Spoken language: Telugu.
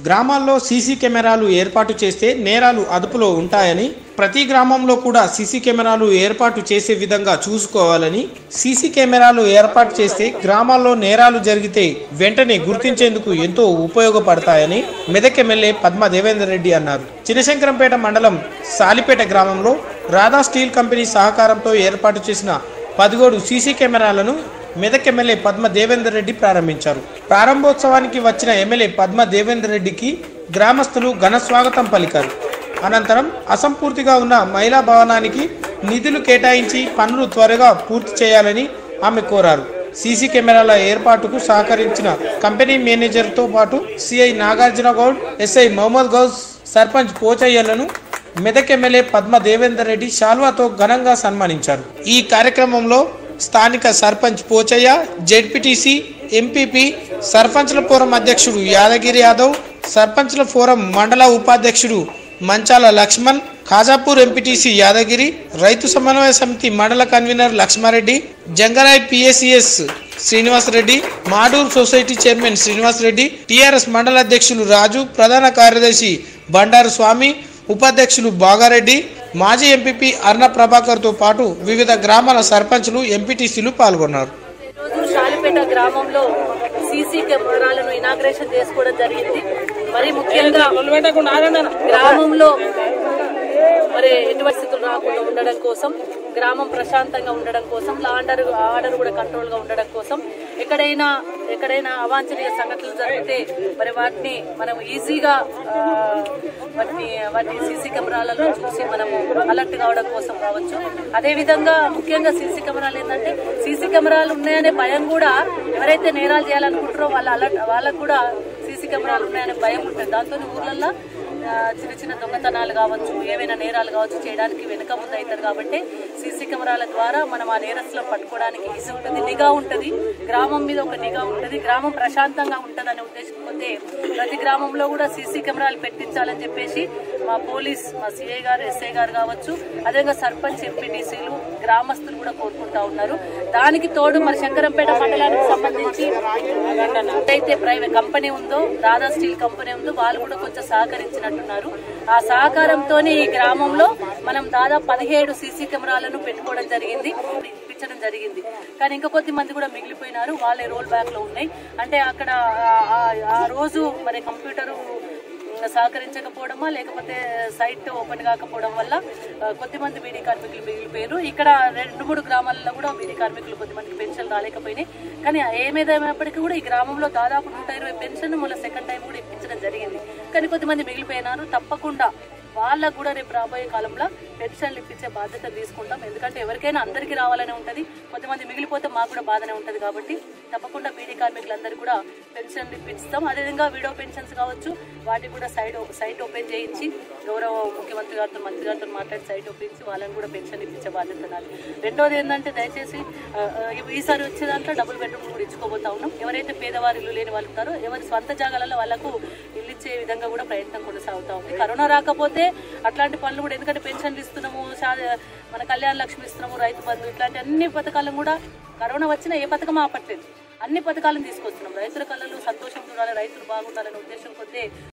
గ్రామాల్లో సీసీ కెమెరాలు ఏర్పాటు చేస్తే నేరాలు అదుపులో ఉంటాయని ప్రతి గ్రామంలో కూడా సీసీ కెమెరాలు ఏర్పాటు చేసే విధంగా చూసుకోవాలని సీసీ కెమెరాలు ఏర్పాటు చేస్తే గ్రామాల్లో నేరాలు జరిగితే వెంటనే గుర్తించేందుకు ఎంతో ఉపయోగపడతాయని మెదక్ ఎమ్మెల్యే పద్మ దేవేందర్ రెడ్డి అన్నారు చినశంకరంపేట మండలం సాలిపేట గ్రామంలో రాధా స్టీల్ కంపెనీ సహకారంతో ఏర్పాటు చేసిన పదిహేడు సీసీ కెమెరాలను మెదక్ ఎమ్మెల్యే పద్మ దేవేందర్ రెడ్డి ప్రారంభించారు ప్రారంభోత్సవానికి వచ్చిన ఎమ్మెల్యే పద్మ దేవేందర్ రెడ్డికి గ్రామస్తులు ఘన స్వాగతం పలికారు అనంతరం అసంపూర్తిగా ఉన్న మహిళా భవనానికి నిధులు కేటాయించి పనులు త్వరగా పూర్తి చేయాలని ఆమె కోరారు సీసీ కెమెరాల ఏర్పాటుకు సహకరించిన కంపెనీ మేనేజర్తో పాటు సిఐ నాగార్జున గౌడ్ ఎస్ఐ మహమ్మద్ గౌస్ సర్పంచ్ పోచయ్యలను మెదక్ ఎమ్మెల్యే పద్మ దేవేందర్ రెడ్డి శాల్వాతో ఘనంగా సన్మానించారు ఈ కార్యక్రమంలో స్థానిక సర్పంచ్ పోచయ్య జెడ్పీటీసీ ఎంపీపీ సర్పంచ్ల ఫోరం అధ్యక్షుడు యాదగిరి యాదవ్ సర్పంచ్ల ఫోరం మండల ఉపాధ్యక్షుడు మంచాల లక్ష్మణ్ ఖాజాపూర్ ఎంపీటీసీ యాదగిరి రైతు సమన్వయ సమితి మండల convener Lakshmareddy Jangarai PSCS Srinivasareddy Madur society chairman Srinivasareddy TRS మండల అధ్యక్షులు రాజు ప్రధాన కార్యదర్శి బండారు స్వామి ఉపాధ్యక్షులు బాగారెడ్డి మాజీ ఎంపీపీ అర్ణ ప్రభాకర్తో పాటు వివిధ గ్రామాల సర్పంచులు ఎంపీటీసీలు పాల్గొన్నారు ఈరోజు షాలిపేట గ్రామంలో సీసీ కెమెరాలను ఇనాగ్రేషన్ చేసుకోవడం జరిగింది మరి ముఖ్యంగా గ్రామంలో మరి ఎటువంటి స్థితులు రాకుండా ఉండడం కోసం గ్రామం ప్రశాంతంగా ఉండడం కోసం లా ఆర్డర్ ఆర్డర్ కూడా కంట్రోల్ గా ఉండడం కోసం ఎక్కడైనా ఎక్కడైనా అవాంఛనీయ సంఘటనలు జరిగితే మరి వాటిని మనం ఈజీగా ఆ, వాటిని వాటి సీసీ కెమెరాలలో చూసి మనము అలర్ట్ కావడం కోసం కావచ్చు అదే విధంగా ముఖ్యంగా సీసీ కెమెరాలు ఏంటంటే సీసీ కెమెరాలు ఉన్నాయనే భయం కూడా ఎవరైతే నేరాలు చేయాలనుకుంటారో వాళ్ళ అలర్ట్ వాళ్ళకు కూడా సీసీ కెమెరాలు ఉన్నాయనే భయం ఉంటుంది దాంతో ఊర్లల్లో ఆ, చిన్న చిన్న దొంగతనాలు కావచ్చు ఏవైనా నేరాలు కావచ్చు చేయడానికి వెనుక ముందు అవుతారు కాబట్టి సీసీ కెమెరాల ద్వారా మనం ఆ నేరస్తులను పట్టుకోవడానికి ఈజీ ఉంటుంది నిఘా ఉంటుంది గ్రామం మీద ఒక నిఘా ఉంటుంది గ్రామం ప్రశాంతంగా ఉంటుంది అనే ఉద్దేశంతో ప్రతి గ్రామంలో కూడా సీసీ కెమెరాలు పెట్టించాలని చెప్పేసి మా పోలీస్ మా సిఐ గారు ఎస్ఐ గారు కావచ్చు అదేవిధంగా సర్పంచ్ ఎంపీటీసీలు గ్రామస్తులు కూడా కోరుకుంటా ఉన్నారు దానికి తోడు మరి శంకరంపేట మండలానికి సంబంధించి ఏదైతే ప్రైవేట్ కంపెనీ ఉందో రాధా స్టీల్ కంపెనీ ఉందో వాళ్ళు కూడా కొంచెం సహకరించినట్టున్నారు ఆ సహకారంతో ఈ గ్రామంలో మనం దాదాపు పదిహేడు సీసీ కెమెరాలను పెట్టుకోవడం జరిగింది ఇప్పించడం జరిగింది కానీ ఇంకా కొద్ది మంది కూడా మిగిలిపోయినారు వాళ్ళే రోల్ బ్యాక్ లో ఉన్నాయి అంటే అక్కడ ఆ- ఆ- ఆ రోజు మరి కంప్యూటరు సహకరించకపోవడమా లేకపోతే సైట్ ఓపెన్ కాకపోవడం వల్ల ఆ, కొద్దిమంది బీడీ కార్మికులు మిగిలిపోయారు ఇక్కడ రెండు మూడు గ్రామాలలో కూడా బీడీ కార్మికులు కొద్దిమందికి పెన్షన్ రాలేకపోయినాయి కానీ ఏమేదైనప్పటికీ కూడా ఈ గ్రామంలో దాదాపు నూట ఇరవై పెన్షన్ మళ్ళీ సెకండ్ టైం కూడా ఇప్పించడం జరిగింది కానీ కొద్దిమంది మిగిలిపోయినారు తప్పకుండా వాళ్ళకు కూడా రేపు రాబోయే కాలంలో పెన్షన్లు ఇప్పించే బాధ్యత తీసుకుంటాం ఎందుకంటే ఎవరికైనా అందరికీ రావాలనే ఉంటది కొంతమంది మిగిలిపోతే మాకు కూడా బాధనే ఉంటది కాబట్టి తప్పకుండా బీడీ కార్మికులందరూ కూడా పెన్షన్లు ఇప్పిస్తాం అదేవిధంగా విడో పెన్షన్స్ కావచ్చు వాటికి కూడా సైడ్ సైట్ ఓపెన్ చేయించి గౌరవ ముఖ్యమంత్రి గారితో మంత్రి గారితో మాట్లాడి సైట్ ఓపించి వాళ్ళని కూడా పెన్షన్ ఇప్పించే బాధ్యత నాది రెండోది ఏంటంటే దయచేసి ఆ, ఆ, ఈసారి వచ్చే దాంట్లో డబుల్ బెడ్రూమ్ కూడా ఇచ్చుకోబోతా ఉన్నాం ఎవరైతే పేదవారు ఇల్లు లేని వాళ్ళు ఉంటారో ఎవరి స్వంత జాగాలలో వాళ్ళకు ఇల్లు ఇచ్చే విధంగా కూడా ప్రయత్నం కొనసాగుతా ఉంది కరోనా రాకపోతే అట్లాంటి పనులు కూడా ఎందుకంటే పెన్షన్లు ఇస్తున్నాము శా- మన కళ్యాణ లక్ష్మి ఇస్తున్నాము రైతు బంధు ఇట్లాంటి అన్ని పథకాలను కూడా కరోనా వచ్చినా ఏ పథకం ఆపట్లేదు అన్ని పథకాలను తీసుకొస్తున్నాం రైతుల కళ్ళలో సంతోషం చూడాలి రైతులు బాగుండాలనే ఉద్దేశం కొద్దే